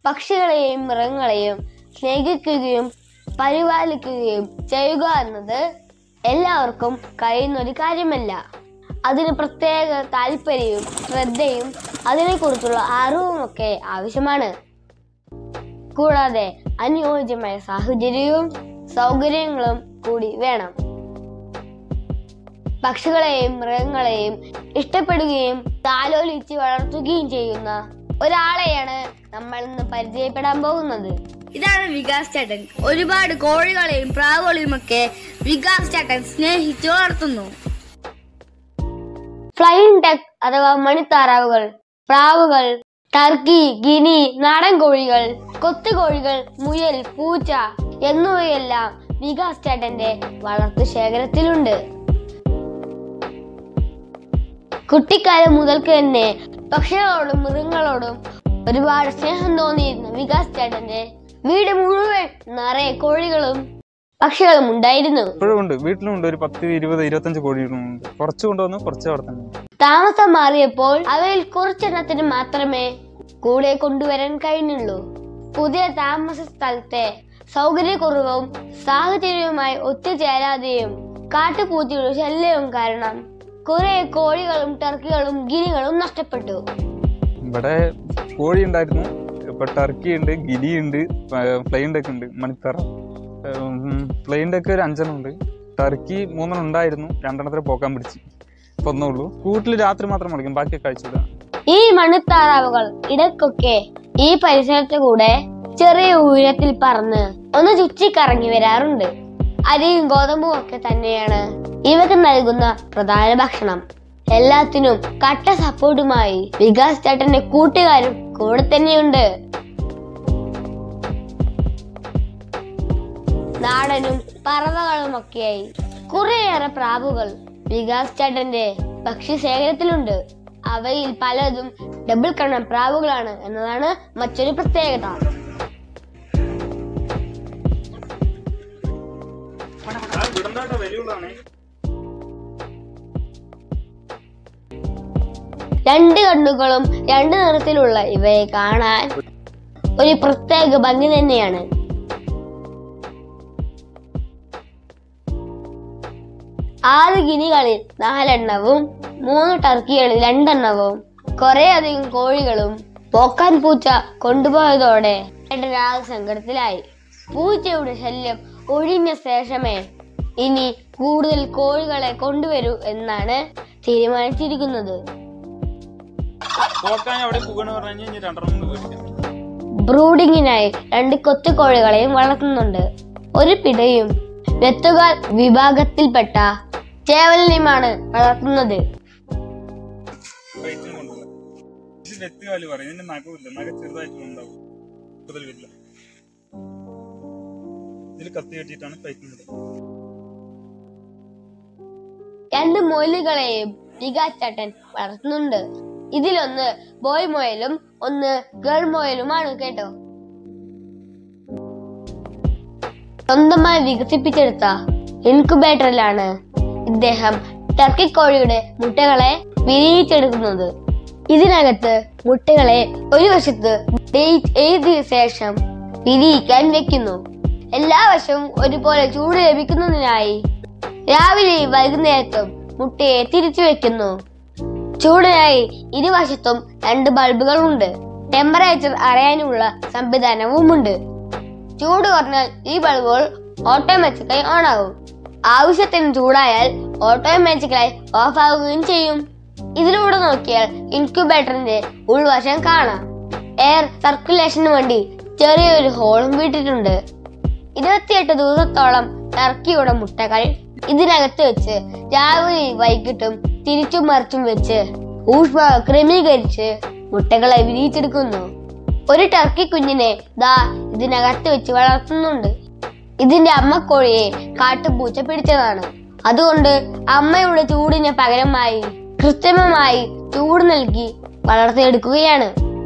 പക്ഷികളെയും മൃഗങ്ങളെയും സ്നേഹിക്കുകയും പരിപാലിക്കുകയും ചെയ്യുക എന്നത് എല്ലാവർക്കും കഴിയുന്ന ഒരു കാര്യമല്ല അതിന് പ്രത്യേക താല്പര്യവും ശ്രദ്ധയും അതിനെക്കുറിച്ചുള്ള അറിവുമൊക്കെ ആവശ്യമാണ് കൂടാതെ അനുയോജ്യമായ സാഹചര്യവും സൗകര്യങ്ങളും കൂടി വേണം പക്ഷികളെയും മൃഗങ്ങളെയും ഇഷ്ടപ്പെടുകയും താലോലിച്ച് വളർത്തുകയും ചെയ്യുന്ന ഒരാളെയാണ് നമ്മൾ ഇന്ന് പരിചയപ്പെടാൻ പോകുന്നത് ഇതാണ് വികാസ് ചേട്ടൻ ഒരുപാട് കോഴികളെയും പ്രാവുകളെയും ഒക്കെ വികാസ് ചേട്ടൻ സ്നേഹിച്ചു വളർത്തുന്നു ഫ്ലൈയിങ് ടെക് അഥവാ മണിത്താറാവുകൾ പ്രാവുകൾ ടർക്കി ഗിനി നാടൻ കോഴികൾ കൊത്തുകോഴികൾ മുയൽ പൂച്ച എന്നിവയെല്ലാം വികാസ് ചേട്ടന്റെ വളർത്തു ശേഖരത്തിലുണ്ട് കുട്ടിക്കാലം മുതൽക്ക് തന്നെ പക്ഷികളോടും മൃഗങ്ങളോടും ഒരുപാട് സ്നേഹം തോന്നിയിരുന്ന വികാസ് ചേട്ടന്റെ വീട് മുഴുവൻ നിറയെ കോഴികളും പക്ഷികളും ഉണ്ടായിരുന്നു ഇപ്പോഴും ഉണ്ട് വീട്ടിലും ഉണ്ട് ഒരു പത്ത് ഇരുപത് ഇരുപത്തഞ്ച് കോഴികളുണ്ട് കുറച്ച് കൊണ്ടുവന്നു കുറച്ച് അവിടെ തന്നെ ഉണ്ട്. താമസം മാറിയപ്പോൾ അവയിൽ കുറച്ചെണ്ണത്തിന് മാത്രമേ കൂടെ കൊണ്ടുവരാൻ കഴിഞ്ഞുള്ളൂ പുതിയ താമസ സ്ഥലത്തെ സൗകര്യക്കുറവും സാഹചര്യവുമായി ഒത്തുചേരാതെയും കാട്ടുപൂച്ചയുടെ ശല്യവും കാരണം കുറെ കോഴികളും ടർക്കികളും ഗിനികളും നഷ്ടപ്പെട്ടു ഇവിടെ കോഴി ഉണ്ടായിരുന്നു ഇപ്പൊ ടർക്കി ഉണ്ട് ഗിരി ഉണ്ട് ഫ്ലൈൻ ഡെക്ക് ഉണ്ട് മണിത്തറ ഫ്ലൈൻ ഡെക്ക് ഒരു അഞ്ചെണ്ണം ഉണ്ട് ടർക്കി മൂന്നെണ്ണം ഉണ്ടായിരുന്നു രണ്ടെണ്ണത്തിന് പോക്കാൻ പിടിച്ച് ഇപ്പൊ ഒന്നേ ഉള്ളൂ കൂട്ടിൽ രാത്രി മാത്രം മുളയ്ക്കും ബാക്കിയൊക്കെ കഴിച്ചിടാം ഈ മണിത്താറാവുകൾ ഇടയ്ക്കൊക്കെ ഈ പരിസരത്ത് കൂടെ ചെറിയ ഉയരത്തിൽ പറന്ന് ഒന്ന് ചുറ്റിക്കറങ്ങി വരാറുണ്ട് അരിയും ഗോതമ്പും ഒക്കെ തന്നെയാണ് ഇവക്ക് നൽകുന്ന പ്രധാന ഭക്ഷണം എല്ലാത്തിനും കട്ട സപ്പോർട്ടുമായി വികാസ് ചേട്ടന്റെ കൂട്ടുകാരും കൂടെ തന്നെയുണ്ട് നാടനും പറവകളും ഒക്കെയായി കുറേയേറെ പ്രാവുകൾ വികാസ് ചേട്ടന്റെ ഭക്ഷ്യ ശേഖരത്തിലുണ്ട് അവയിൽ പലതും ഡബിൾ കണ്ണം പ്രാവുകളാണ് എന്നതാണ് മറ്റൊരു പ്രത്യേകത രണ്ട് കണ്ണുകളും രണ്ട് നിറത്തിലുള്ള ഇവയെ കാണാൻ ഒരു പ്രത്യേക ഭംഗി തന്നെയാണ് ആറ് ഗിനികളിൽ നാലെണ്ണവും മൂന്ന് ടർക്കികളിൽ രണ്ടെണ്ണവും കുറെ അധികം കോഴികളും പോക്കാൻ പൂച്ച കൊണ്ടുപോയതോടെ ഏട്ടൻ ആകെ സങ്കടത്തിലായി പൂച്ചയുടെ ശല്യം ഒഴിഞ്ഞ ശേഷമേ ഇനി കൂടുതൽ കോഴികളെ കൊണ്ടുവരൂ എന്നാണ് തീരുമാനിച്ചിരിക്കുന്നത് പോക്കാൻ അവിടെ പോകണമെന്ന് പറഞ്ഞു കഴിഞ്ഞാൽ രണ്ടെണ്ണം കൊണ്ട് പോയിരിക്കാം ബ്രൂഡിങ്ങിനായി രണ്ട് കൊത്തുകോഴികളെയും വളർത്തുന്നുണ്ട് ഒരു പിടയും വെത്തുകാൽ വിഭാഗത്തിൽപ്പെട്ട ചേവലിനെയുമാണ് വളർത്തുന്നത് വയറ്റിന് കൊണ്ടുപോകാം ഇത് വെത്തുകാല് പറയും ഇതിന്റെ നഖമില്ല നഖ ചെറുതായിട്ട് ഉണ്ടാവും കൂടുതൽ വരില്ല ഇതിൽ കത്തി കെട്ടിയിട്ടാണ് കഴിക്കുന്നത് രണ്ട് മൊയിലുകളെയും വികാച്ചട്ടൻ വളർത്തുന്നുണ്ട് ഇതിലൊന്ന് ബോയ് മൊയലും ഒന്ന് ഗേൾ മൊയലുമാണ് കേട്ടോ സ്വന്തമായി വികസിപ്പിച്ചെടുത്ത ഇൻക്യുബേറ്ററിലാണ് ഇദ്ദേഹം ടർക്കി കോഴിയുടെ മുട്ടകളെ വിരിയിച്ചെടുക്കുന്നത് ഇതിനകത്ത് മുട്ടകളെ ഒരു വശത്ത് ഡേറ്റ് എഴുതിയ ശേഷം വിരിയിക്കാൻ വെക്കുന്നു എല്ലാ വശവും ഒരുപോലെ ചൂട് ലഭിക്കുന്നതിനായി രാവിലെയും വൈകുന്നേരത്തും മുട്ടയെ തിരിച്ചു വെക്കുന്നു ചൂടിനായി ഇരുവശത്തും രണ്ട് ബൾബുകളുണ്ട് ടെമ്പറേച്ചർ അറിയാനുള്ള സംവിധാനവുമുണ്ട് ചൂട് കുറഞ്ഞാൽ ഈ ബൾബുകൾ ഓട്ടോമാറ്റിക്കായി ഓൺ ആകും ആവശ്യത്തിന് ചൂടായാൽ ഓട്ടോമാറ്റിക്കലായി ഓഫ് ആവുകയും ചെയ്യും ഇതിലൂടെ നോക്കിയാൽ ഇൻക്യുബേറ്ററിന്റെ ഉൾവശം കാണാം എയർ സർക്കുലേഷന് വേണ്ടി ചെറിയൊരു ഹോളും വിട്ടിട്ടുണ്ട് ഇരുപത്തിയെട്ട് ദിവസത്തോളം ടർക്കിയുടെ മുട്ടകൾ ഇതിനകത്ത് വെച്ച് രാവിലെയും വൈകിട്ടും തിരിച്ചും മറിച്ചും വെച്ച് ഊഷ്മാവ് ക്രമീകരിച്ച് മുട്ടകളെ വിരിയിച്ചെടുക്കുന്നു ഒരു ടർക്കി കുഞ്ഞിനെ ദാ ഇതിനകത്ത് വെച്ച് വളർത്തുന്നുണ്ട് ഇതിന്റെ അമ്മക്കോഴിയെ കാട്ടുപൂച്ച പിടിച്ചതാണ് അതുകൊണ്ട് അമ്മയുടെ ചൂടിന് പകരമായി കൃത്രിമമായി ചൂട് നൽകി വളർത്തിയെടുക്കുകയാണ്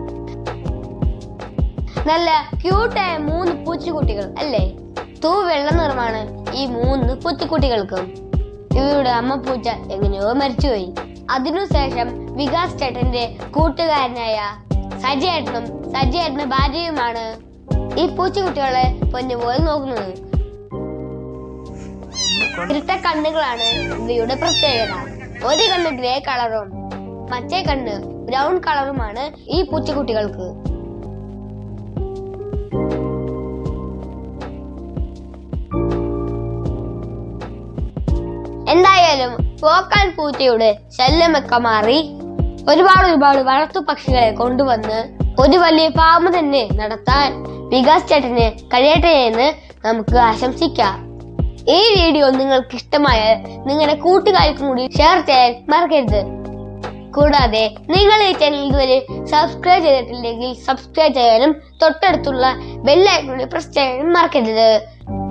നല്ല ക്യൂട്ടായ മൂന്ന് പൂച്ചക്കുട്ടികൾ അല്ലേ തൂ വെള്ള നിറമാണ് ഈ മൂന്ന് പൂച്ചക്കുട്ടികൾക്കും ഇവയുടെ അമ്മ പൂച്ച എങ്ങനെയോ മരിച്ചുപോയി അതിനുശേഷം വികാസ് ചേട്ടന്റെ കൂട്ടുകാരനായ സജിയേട്ടനും സജിയേട്ടന്റെ ഭാര്യയുമാണ് ഈ പൂച്ചക്കുട്ടികളെ പൊന്നുപോലെ നോക്കുന്നത് ഇരട്ട കണ്ണുകളാണ് ഇവയുടെ പ്രത്യേകത ഒരു കണ്ണ് ഗ്രേ കളറും മറ്റേ കണ്ണ് ബ്രൗൺ കളറുമാണ് ഈ പൂച്ചക്കുട്ടികൾക്ക് എന്തായാലും പോക്കാൻ പൂച്ചയുടെ ശല്യമൊക്കെ മാറി ഒരുപാട് ഒരുപാട് വളർത്തു പക്ഷികളെ കൊണ്ടുവന്ന് ഒരു വലിയ ഫാം തന്നെ നടത്താൻ വികാസ് ചേട്ടന് കഴിയട്ടെ എന്ന് നമുക്ക് ആശംസിക്കാം ഈ വീഡിയോ നിങ്ങൾക്ക് ഇഷ്ടമായാൽ നിങ്ങളുടെ കൂട്ടുകാർക്കും കൂടി ഷെയർ ചെയ്യാൻ മറക്കരുത് കൂടാതെ നിങ്ങൾ ഈ ചാനൽ ഇതുവരെ സബ്സ്ക്രൈബ് ചെയ്തിട്ടില്ലെങ്കിൽ സബ്സ്ക്രൈബ് ചെയ്യാനും തൊട്ടടുത്തുള്ള ബെല്ലൈക്കൺ പ്രസ് ചെയ്യാനും മറക്കരുത്